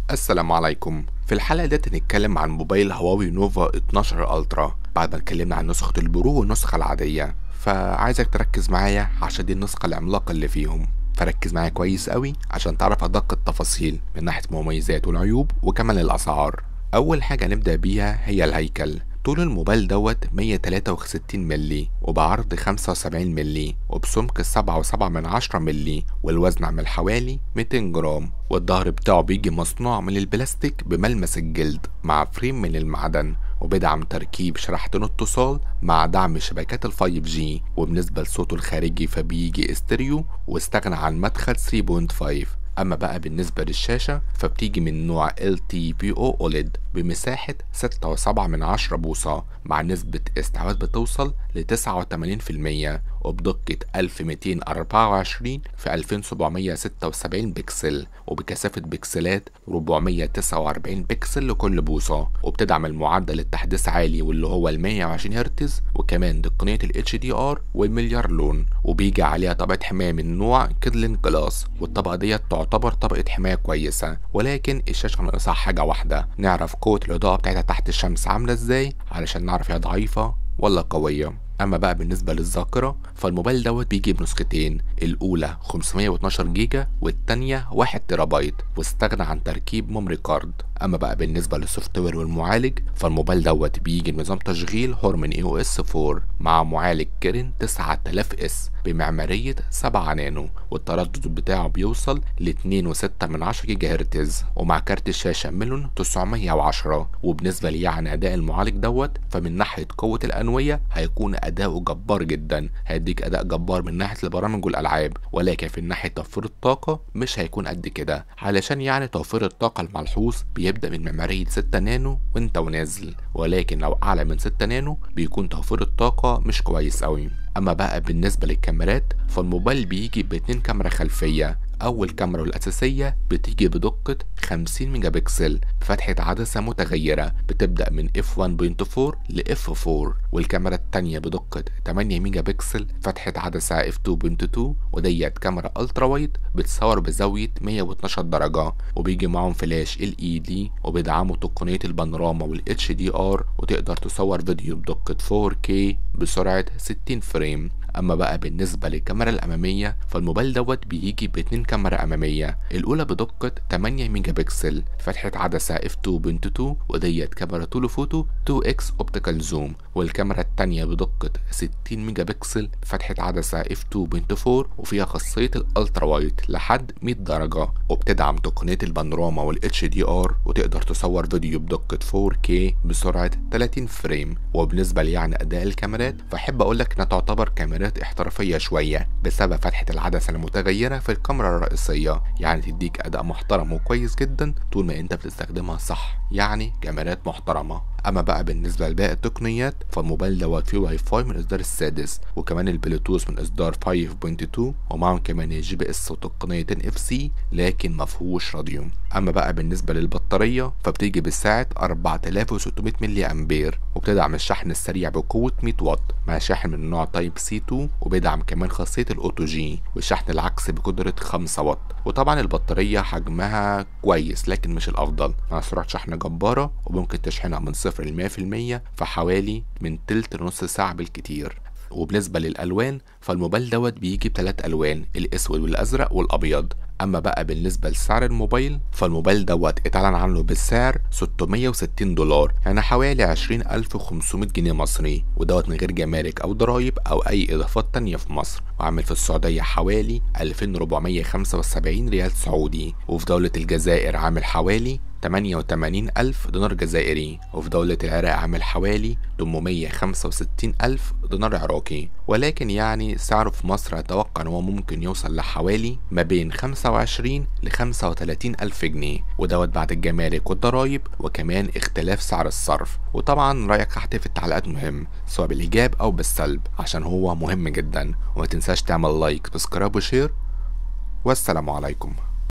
السلام عليكم في الحلقة دي هنتكلم عن موبايل هواوي نوفا 12 الترا بعد ما اتكلمنا عن نسخة البرو والنسخة العادية فعايزك تركز معايا عشان دي النسخة العملاقة اللي فيهم فركز معايا كويس قوي عشان تعرف ادق التفاصيل من ناحية المميزات والعيوب وكمان الاسعار اول حاجة نبدأ بيها هي الهيكل طول الموبايل دوت 163 ملي وبعرض 75 ملي وبسمك 7.7 من 10 ملي والوزن عامل حوالي 200 جرام والظهر بتاعه بيجي مصنوع من البلاستيك بملمس الجلد مع فريم من المعدن وبيدعم تركيب شريحتين اتصال مع دعم شبكات ال 5G وبالنسبة لصوته الخارجي فبيجي استيريو واستغنى عن مدخل 3.5 أما بقى بالنسبة للشاشة فبتيجي من نوع LTPO OLED بمساحة 6.7 من 10 بوصة مع نسبة استعواذ بتوصل ل 89% وبدقة 1224 في 2776 بكسل وبكثافة بكسلات 449 بكسل لكل بوصة وبتدعم المعدل التحديث عالي واللي هو ال 120 هرتز وكمان تقنية ال HDR والمليار لون وبيجي عليها طبقة حماية من نوع كيدلين جلاس والطبقة ديت تعتبر طبقة حماية كويسة ولكن الشاشة ناقصها حاجة واحدة نعرف قوة الإضاءة بتاعتها تحت الشمس عاملة ازاي علشان نعرف هي ضعيفة ولا قوية اما بقى بالنسبه للذاكره فالموبايل دوت بيجي بنسختين الاولى 512 جيجا والتانية 1 تيرابايت واستغنى عن تركيب ميموري كارد اما بقى بالنسبه للسوفت وير والمعالج فالموبايل دوت بيجي بنظام تشغيل هورمن اي او اس 4 مع معالج كيرن 9000 اس بمعماريه 7 نانو والتردد بتاعه بيوصل ل 2.6 من 10 جيجا هرتز ومع كارت الشاشه ميلون 910 وبالنسبه لي يعني اداء المعالج دوت فمن ناحيه قوه الانويه هيكون اداؤه جبار جدا هيديك اداء جبار من ناحيه البرامج والالعاب ولكن في ناحيه توفير الطاقه مش هيكون قد كده علشان يعني توفير الطاقه الملحوظ بيبدا من معماريه 6 نانو وانت ونازل ولكن لو اعلى من 6 نانو بيكون توفير الطاقه مش كويس قوي اما بقى بالنسبه للكاميرات فالموبايل بيجي باتنين كاميرا خلفيه أول كاميرا الأساسية بتيجي بدقة 50 ميجا بكسل بفتحة عدسة متغيرة بتبدأ من f1.4 ل f4 والكاميرا التانية بدقة 8 ميجا بكسل فتحة عدسة f2.2 وديت كاميرا ألترا وايد بتصور بزاوية 112 درجة وبيجي معاهم فلاش LED وبيدعموا تقنية البانوراما وال HDR وتقدر تصور فيديو بدقة 4K بسرعة 60 فريم اما بقى بالنسبة للكاميرا الامامية فالموبايل دوت بيجي باتنين كاميرا امامية الاولى بدقة 8 ميجا بكسل فتحة عدسة f2.2 وديت كاميرا تولوفوتو 2x اوبتيكال زوم والكاميرا التانية بدقة 60 ميجا بكسل فتحة عدسة f2.4 وفيها خاصية الالترا وايد لحد 100 درجة وبتدعم تقنية البانوراما وال HDR وتقدر تصور فيديو بدقة 4K بسرعة 30 فريم وبالنسبة لي يعني اداء الكاميرات فاحب اقولك انها تعتبر كاميرات احترافية شوية بسبب فتحة العدسة المتغيرة في الكاميرا الرئيسية يعني تديك أداء محترم وكويس جدا طول ما أنت بتستخدمها صح يعني كاميرات محترمة اما بقى بالنسبه لباقي التقنيات فالموبايل دوت فيه واي فاي من الاصدار السادس وكمان البلوتوث من اصدار 5.2 ومعهم كمان الجي بي اس وتقنيه اف سي لكن مفهوش راديو اما بقى بالنسبه للبطاريه فبتيجي بسعه 4600 ملي امبير وبتدعم الشحن السريع بقوه 100 واط مع شاحن من نوع تايب سي 2 وبيدعم كمان خاصيه الاوتو جي والشحن العكسي بقدره 5 واط وطبعا البطاريه حجمها كويس لكن مش الافضل مع سرعه شحن جباره وممكن تشحنها من صفر ل 100% في حوالي من تلت لنص ساعة بالكتير وبالنسبة للألوان فالموبايل دوت بيجي بتلات ألوان الأسود والأزرق والأبيض أما بقى بالنسبة لسعر الموبايل فالموبايل دوت اتعلن عنه بالسعر 660 دولار يعني حوالي 20500 جنيه مصري ودوت من غير جمارك أو ضرايب أو أي إضافات تانية في مصر وعامل في السعودية حوالي 2475 ريال سعودي وفي دولة الجزائر عامل حوالي 88 ألف دينار جزائري وفي دولة العراق عامل حوالي 865 ألف دينار عراقي ولكن يعني سعره في مصر أتوقع أن هو ممكن يوصل لحوالي ما بين 25 ل 35 ألف جنيه ودوت بعد الجمارك والضرايب وكمان اختلاف سعر الصرف وطبعا رأيك تحت في التعليقات مهم سواء بالإيجاب أو بالسلب عشان هو مهم جدا وما تنساش تعمل لايك سبسكرايب وشير والسلام عليكم